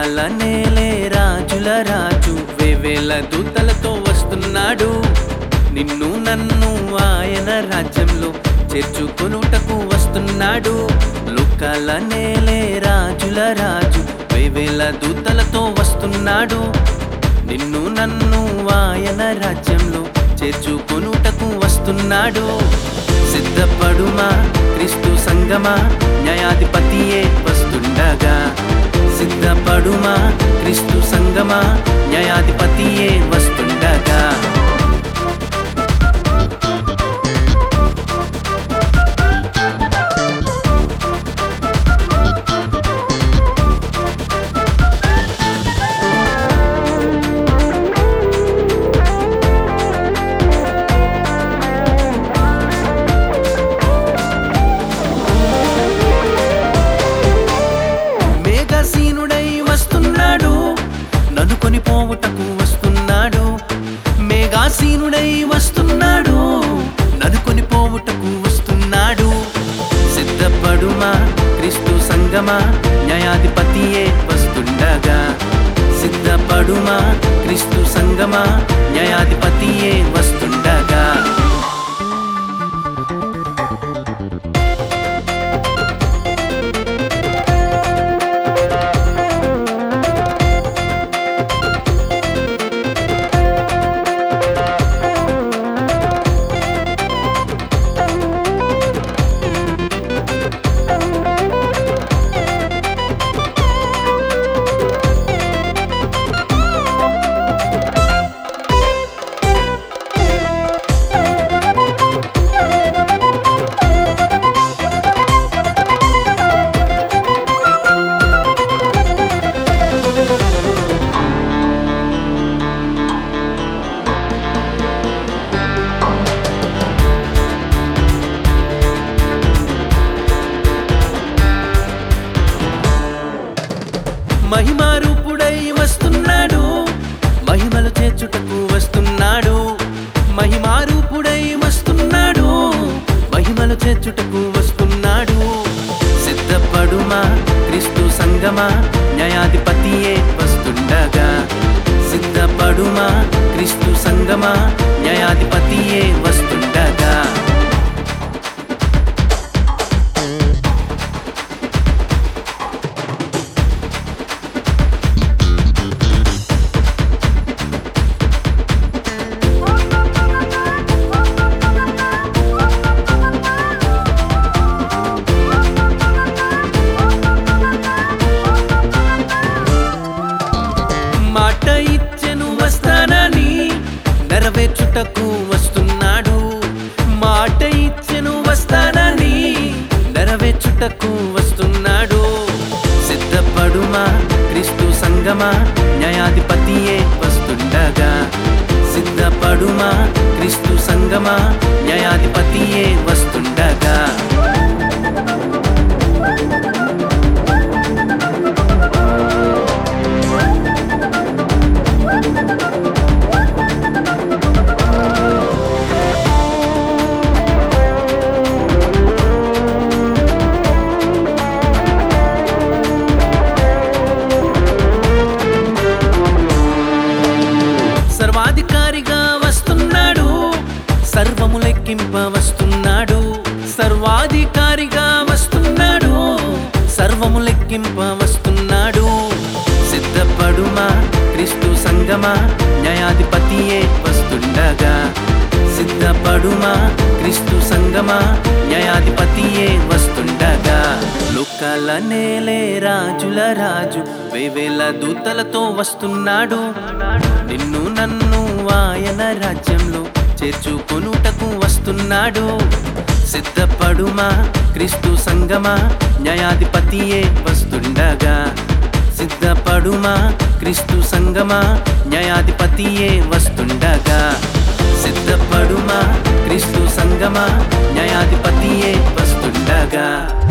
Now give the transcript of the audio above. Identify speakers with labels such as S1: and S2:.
S1: లోకాల నేలే రాజుల రాజు వేవేల దూతలతో వస్తున్నాడు నిన్ను నన్ను ఆయన రాజ్యంలో చేర్చుకొనుటకు వస్తున్నాడు లోకాల నేలే రాజుల రాజు వేవేల దూతలతో వస్తున్నాడు నిన్ను నన్ను ఆయన రాజ్యంలో చేర్చుకొనుటకు వస్తున్నాడు సిద్ధపడుమా క్రీస్తు సంగమా న్యాయాధిపతియే వస్తుండగా సిద్ధపడుమా క్రీస్తు సంగమా న్యాయాధిపతియే వస్తుండగా మేఘసీనుడై వస్తున్నాడు నన్ను కొనిపోవుటకు వస్తున్నాడు మేఘాసీనుడై వస్తున్నాడు నన్ను కొనిపోవుటకు వస్తున్నాడు సిద్ధపడుమా క్రీస్తు సంగమా న్యాయాధిపతియే వస్తుండగా సిద్ధపడుమా క్రీస్తు సంగమా న్యాయాధిపతియే వస్తుండగా మహిమారూపుడై వస్తున్నాడు మహిమలు చేర్చుటకు వస్తున్నాడు మహిమారూపుడై వస్తున్నాడు మహిమలు చేర్చుటకు వస్తున్నాడు సిద్ధపడుమా క్రీస్తు సంగమా న్యాయాధిపతియే వస్తుండగా సిద్ధపడుమా క్రీస్తు సంగమా న్యాయాధిపతియే వస్తుండగా మాట ఇచ్చెను వస్తానని నెరవేర్చుటకు వస్తున్నాడు మాట ఇచ్చెను వస్తానని నెరవేర్చుటకు వస్తున్నాడు సిద్ధపడుమా క్రీస్తు సంగమా న్యాయాధిపతియే వస్తుండగా సిద్ధపడుమా క్రీస్తు సంగమా న్యాయాధిపతియే వస్తుండగా సర్వాధికారిగా వస్తున్నాడు సర్వము లెక్కింప వస్తున్నాడు సర్వాధికారిగా వస్తున్నాడు సర్వము లెక్కింప వస్తున్నాడు సిద్ధపడుమా క్రీస్తు సంగమా న్యాయాధిపతియే వస్తుండగా సిద్ధపడుమా క్రీస్తు సంగమా న్యాయాధిపతియే వస్తుండగా లోకాల నేలే రాజుల రాజు వేవేల దూతలతో వస్తున్నాడు నిన్ను నన్ను ఆయన రాజ్యంలో చేర్చుకొనుటకు వస్తున్నాడు సిద్ధపడుమా క్రీస్తు సంగమా న్యాయాధిపతియే వస్తుండగా సిద్ధపడుమా క్రీస్తు సంగమా న్యాయాధిపతియే వస్తుండగా సిద్ధపడుమా క్రీస్తు సంగమా న్యాయాధిపతియే వస్తుండగా